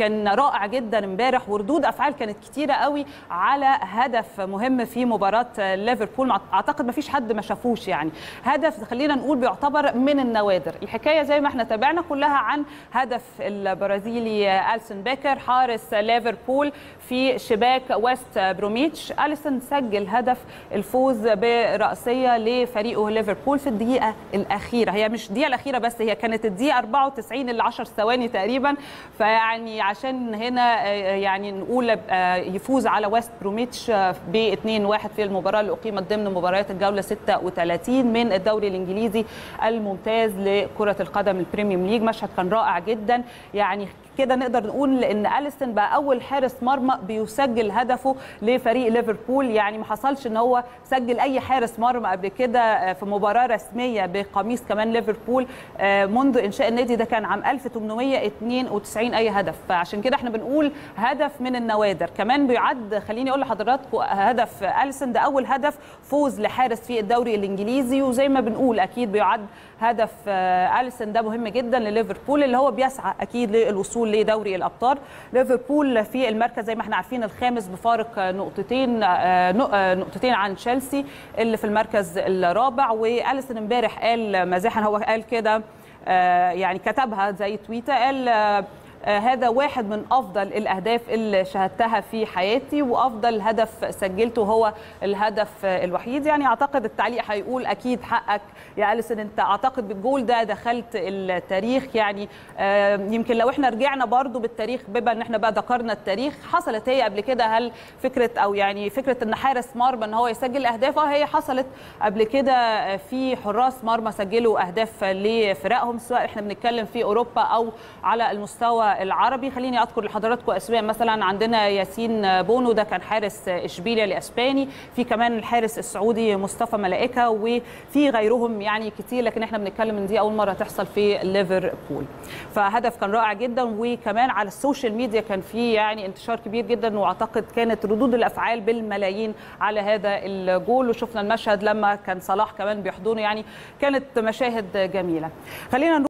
كان رائع جدا امبارح وردود افعال كانت كتيره قوي على هدف مهم في مباراه ليفربول اعتقد ما فيش حد ما شافوش يعني هدف خلينا نقول بيعتبر من النوادر الحكايه زي ما احنا تابعنا كلها عن هدف البرازيلي السن بيكر حارس ليفربول في شباك ويست بروميتش اليسون سجل هدف الفوز براسيه لفريقه ليفربول في الدقيقه الاخيره هي مش الدقيقه الاخيره بس هي كانت الدقيقه 94 ل 10 ثواني تقريبا فيعني عشان هنا يعني نقول يفوز على ويست بروميتش ب 2-1 في المباراه اللي اقيمت ضمن مباريات الجوله 36 من الدوري الانجليزي الممتاز لكره القدم البريميوم ليج مشهد كان رائع جدا يعني كده نقدر نقول ان اليسون بقى اول حارس مرمى بيسجل هدفه لفريق ليفربول يعني ما حصلش ان هو سجل اي حارس مرمى قبل كده في مباراه رسميه بقميص كمان ليفربول منذ انشاء النادي ده كان عام 1892 اي هدف فعشان كده احنا بنقول هدف من النوادر كمان بيعد خليني اقول لحضراتكم هدف اليسون ده اول هدف فوز لحارس في الدوري الانجليزي وزي ما بنقول اكيد بيعد هدف اليسون ده مهم جدا لليفربول اللي هو بيسعى اكيد للوصول لدوري الابطال ليفربول في المركز زي ما احنا عارفين الخامس بفارق نقطتين نقطتين عن تشيلسي اللي في المركز الرابع واليسون امبارح قال مزاحا هو قال كده يعني كتبها زي تويتر قال هذا واحد من افضل الاهداف اللي شاهدتها في حياتي وافضل هدف سجلته هو الهدف الوحيد يعني اعتقد التعليق هيقول اكيد حقك يا اليسون انت اعتقد بالجول ده دخلت التاريخ يعني يمكن لو احنا رجعنا برضو بالتاريخ بما ان احنا بقى ذكرنا التاريخ حصلت هي قبل كده هل فكره او يعني فكره ان حارس مرمى ان هو يسجل اهداف هي حصلت قبل كده في حراس مرمى سجلوا اهداف لفرقهم سواء احنا بنتكلم في اوروبا او على المستوى العربي خليني اذكر لحضراتكم اسماء مثلا عندنا ياسين بونو ده كان حارس اشبيليا الاسباني في كمان الحارس السعودي مصطفى ملائكه وفي غيرهم يعني كتير لكن احنا بنتكلم ان دي اول مره تحصل في ليفربول فهدف كان رائع جدا وكمان على السوشيال ميديا كان في يعني انتشار كبير جدا واعتقد كانت ردود الافعال بالملايين على هذا الجول وشفنا المشهد لما كان صلاح كمان بيحضنه يعني كانت مشاهد جميله خلينا